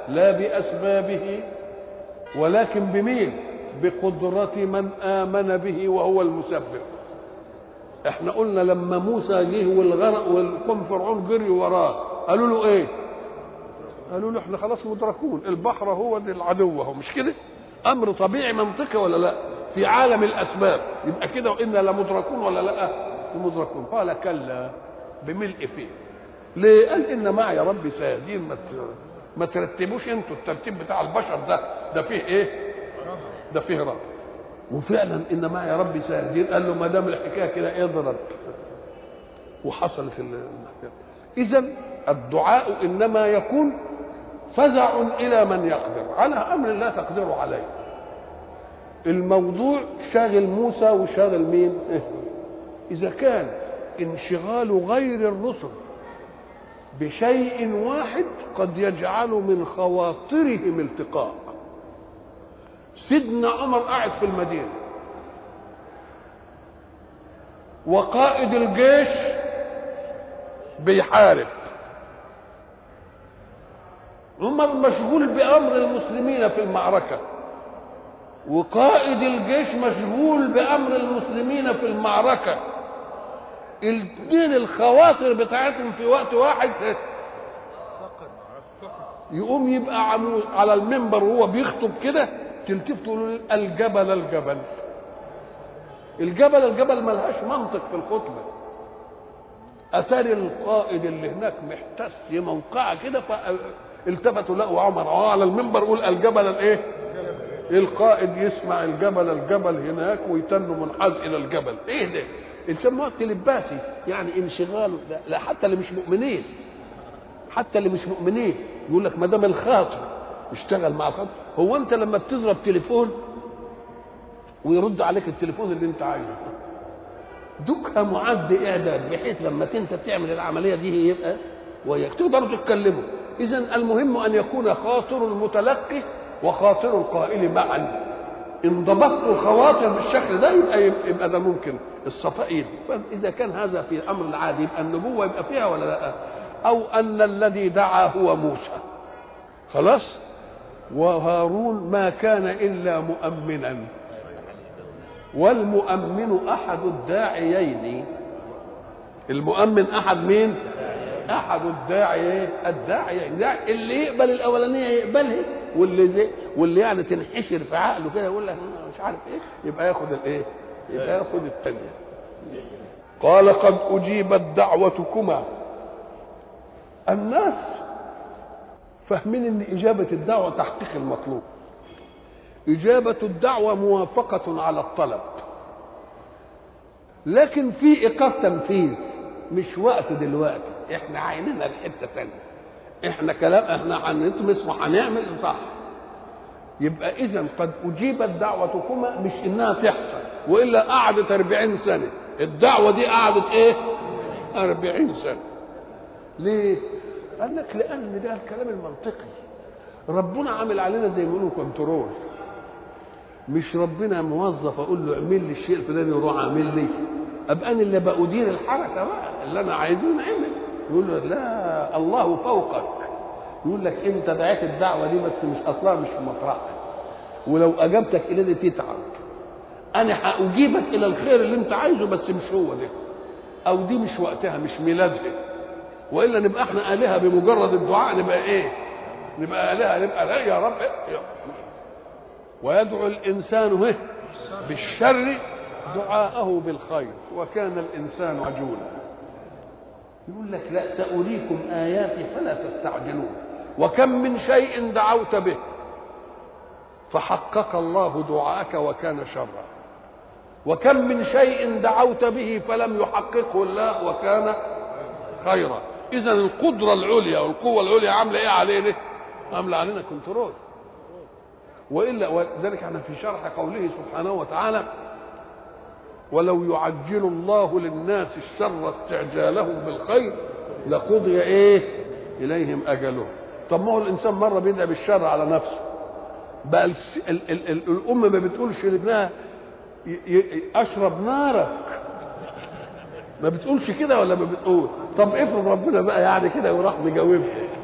لا باسبابه ولكن بمين بقدرة من آمن به وهو المسبب احنا قلنا لما موسى جه والغرق والقوم فرعون جري وراه قالوا له ايه قالوا له احنا خلاص مدركون البحر هو العدو هو مش كده امر طبيعي منطقي ولا لا في عالم الاسباب يبقى كده وانا لمدركون ولا لا لمدركون قال كلا بملء فيه ليه قال ان معي ربي سيهدين ما ما ترتبوش انتوا الترتيب بتاع البشر ده ده فيه ايه ده فيه رب وفعلا ان معي ربي سيهدين قال له ما دام الحكايه كده اضرب وحصلت الحكايه اذا الدعاء انما يكون فزع الى من يقدر على امر لا تقدر عليه الموضوع شاغل موسى وشاغل مين اذا كان انشغال غير الرسل بشيء واحد قد يجعل من خواطرهم التقاء سيدنا عمر قاعد في المدينه وقائد الجيش بيحارب عمر مشغول بامر المسلمين في المعركه وقائد الجيش مشغول بامر المسلمين في المعركه الاثنين الخواطر بتاعتهم في وقت واحد يقوم يبقى عمود على المنبر وهو بيخطب كده تلتف تقول الجبل الجبل الجبل الجبل ملهاش منطق في الخطبه اتاري القائد اللي هناك محتس موقعه كده فالتفتوا لقوا عمر على المنبر يقول الجبل الايه القائد يسمع الجبل الجبل هناك ويتن منحاز الى الجبل ايه ده يسموها تلباسي يعني انشغال لا حتى اللي مش مؤمنين حتى اللي مش مؤمنين يقول لك ما دام الخاطر اشتغل مع الخاطر هو انت لما بتضرب تليفون ويرد عليك التليفون اللي انت عايزه دوكها معد اعداد بحيث لما انت تعمل العمليه دي يبقى وياك تقدروا تتكلموا اذا المهم ان يكون خاطر المتلقي وخاطر القائل معا ان ضبطت الخواطر بالشكل ده يبقى يبقى ده ممكن الصفاء يدي فاذا كان هذا في الامر العادي يبقى النبوه يبقى فيها ولا لا او ان الذي دعا هو موسى خلاص وهارون ما كان الا مؤمنا والمؤمن احد الداعيين المؤمن احد مين احد الداعي الداعيين اللي يقبل الاولانيه يقبلها واللي زي واللي يعني تنحشر في عقله كده يقول لك مش عارف ايه يبقى ياخد الايه يبقى ياخد الثانيه قال قد اجيبت دعوتكما الناس فاهمين ان اجابه الدعوه تحقيق المطلوب اجابه الدعوه موافقه على الطلب لكن في ايقاف تنفيذ مش وقت دلوقتي احنا عيننا لحته ثانيه احنا كلام احنا هنطمس وهنعمل صح يبقى اذا قد اجيبت دعوتكما مش انها تحصل والا قعدت 40 سنه الدعوه دي قعدت ايه 40 سنه ليه قال لك لان ده الكلام المنطقي ربنا عامل علينا زي ما يقولوا كنترول مش ربنا موظف اقول له اعمل لي الشيء الفلاني يروح عامل لي ابقى انا اللي بأدير الحركه بقى اللي انا عايزه نعمل يقول له لا الله فوقك يقول لك انت دعيت الدعوه دي بس مش اصلها مش في مطرحها ولو اجابتك الى دي تتعب انا هاجيبك الى الخير اللي انت عايزه بس مش هو ده او دي مش وقتها مش ميلادها والا نبقى احنا الهه بمجرد الدعاء نبقى ايه نبقى الهه نبقى لا يا رب إيه؟ ويدعو الانسان به بالشر دعاءه بالخير وكان الانسان عجولا يقول لك لا سأريكم آياتي فلا تستعجلون وكم من شيء دعوت به فحقق الله دعاءك وكان شرا وكم من شيء دعوت به فلم يحققه الله وكان خيرا اذا القدره العليا والقوه العليا عامله ايه علينا عامله علينا كنترول والا ولذلك احنا في شرح قوله سبحانه وتعالى ولو يعجل الله للناس الشر استعجالهم بالخير لقضي ايه اليهم اجلهم طب ما هو الانسان مره بيدعي بالشر على نفسه بقى ال ال ال ال الام ما بتقولش لابنها اشرب نارك ما بتقولش كده ولا ما بتقول طب افرض ربنا بقى يعني كده وراح مجاوبها